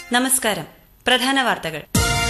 നമസ്കാരം പ്രധാന വാർത്തകൾ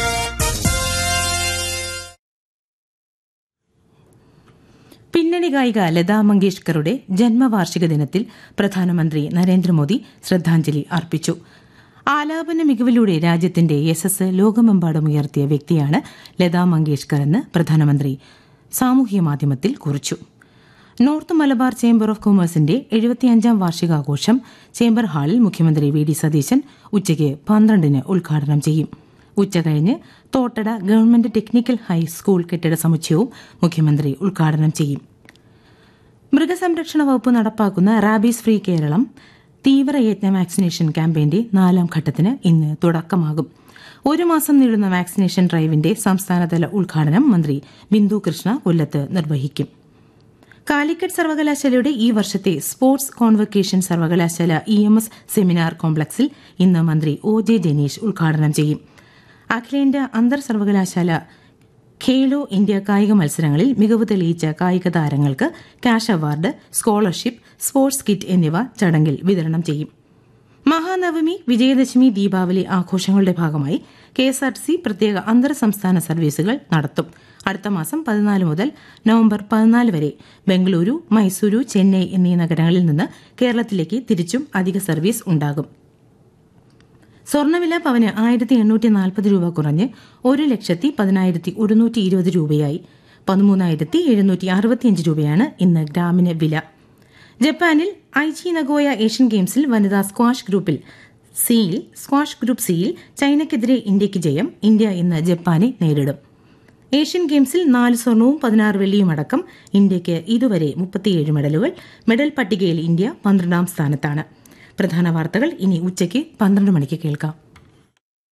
പിന്നണി ഗായിക ലതാ മങ്കേഷ്കറുടെ ജന്മവാർഷിക ദിനത്തിൽ പ്രധാനമന്ത്രി നരേന്ദ്രമോദി ശ്രദ്ധാഞ്ജലി അർപ്പിച്ചു ആലാപന മികവിലൂടെ രാജ്യത്തിന്റെ യശസ് ലോകമെമ്പാടും ഉയർത്തിയ വ്യക്തിയാണ് ലതാ മങ്കേഷ്കർ എന്ന് പ്രധാനമന്ത്രി സാമൂഹ്യ മാധ്യമത്തിൽ കുറിച്ചു നോർത്ത് മലബാർ ചേംബർ ഓഫ് കൊമേഴ്സിന്റെ എഴുപത്തിയഞ്ചാം വാർഷികാഘോഷം ചേംബർ ഹാളിൽ മുഖ്യമന്ത്രി വി ഡി സതീശൻ ഉച്ചയ്ക്ക് പന്ത്രണ്ടിന് ഉദ്ഘാടനം ചെയ്യും ഉച്ചകഴിഞ്ഞ് തോട്ടട ഗവൺമെന്റ് ടെക്നിക്കൽ ഹൈസ്കൂൾ കെട്ടിട സമുച്ചയവും മുഖ്യമന്ത്രി ഉദ്ഘാടനം ചെയ്യും മൃഗസംരക്ഷണ വകുപ്പ് നടപ്പാക്കുന്ന റാബീസ് ഫ്രീ കേരളം തീവ്രയജ്ഞ വാക്സിനേഷൻ ക്യാമ്പയിന്റെ നാലാം ഘട്ടത്തിന് ഇന്ന് തുടക്കമാകും ഒരു മാസം നീളുന്ന വാക്സിനേഷൻ ഡ്രൈവിന്റെ സംസ്ഥാനതല ഉദ്ഘാടനം മന്ത്രി ബിന്ദു കൃഷ്ണ കൊല്ലത്ത് നിർവഹിക്കും കാലിക്കറ്റ് സർവകലാശാലയുടെ ഈ വർഷത്തെ സ്പോർട്സ് കോൺവക്കേഷൻ സർവകലാശാല ഇ എം എസ് സെമിനാർ കോംപ്ലക്സിൽ ഇന്ന് മന്ത്രി ഒ ജെ ജനീഷ് ഉദ്ഘാടനം ചെയ്യും അഖിലേന്ത്യാ അന്തർ സർവകലാശാല ഖേലോ ഇന്ത്യ കായിക മത്സരങ്ങളിൽ മികവ് തെളിയിച്ച കായിക താരങ്ങൾക്ക് cash award scholarship sports kit എന്നിവ ചടങ്ങിൽ വിതരണം ചെയ്യും മഹാനവമി വിജയദശമി ദീപാവലി ആഘോഷങ്ങളുടെ ഭാഗമായി കെഎസ്ആർടിസി പ്രത്യേക അന്തർ സംസ്ഥാന സർവീസുകൾ നടത്തും അടുത്ത മാസം പതിനാല് മുതൽ നവംബർ പതിനാല് വരെ ബംഗളൂരു മൈസൂരു ചെന്നൈ എന്നീ നഗരങ്ങളിൽ നിന്ന് കേരളത്തിലേക്ക് തിരിച്ചും അധിക സർവീസ് ഉണ്ടാകും സ്വർണ്ണവില പവന് ആയിരത്തി എണ്ണൂറ്റി നാൽപ്പത് രൂപ കുറഞ്ഞ് ഒരു ലക്ഷത്തി പതിനായിരത്തി ഒരുന്നൂറ്റി ഇരുപത് രൂപയായി പതിമൂന്നായിരത്തി എഴുന്നൂറ്റി അറുപത്തിയഞ്ച് രൂപയാണ് ഇന്ന് ഗ്രാമിന് വില ജപ്പാനിൽ ഐച്ചി നഗോയ ഏഷ്യൻ ഗെയിംസിൽ വനിതാ സ്ക്വാഷ് ഗ്രൂപ്പിൽ സിയിൽ സ്ക്വാഷ് ഗ്രൂപ്പ് സിയിൽ ചൈനയ്ക്കെതിരെ ഇന്ത്യയ്ക്ക് ജയം ഇന്ത്യ ഇന്ന് ജപ്പാനെ നേരിടും ഏഷ്യൻ ഗെയിംസിൽ നാല് സ്വർണവും പതിനാറ് വെള്ളിയും അടക്കം ഇന്ത്യയ്ക്ക് ഇതുവരെ മുപ്പത്തിയേഴ് മെഡലുകൾ മെഡൽ പട്ടികയിൽ ഇന്ത്യ പന്ത്രണ്ടാം സ്ഥാനത്താണ് പ്രധാന വാർത്തകൾ ഇനി ഉച്ചയ്ക്ക് പന്ത്രണ്ട് മണിക്ക് കേൾക്കാം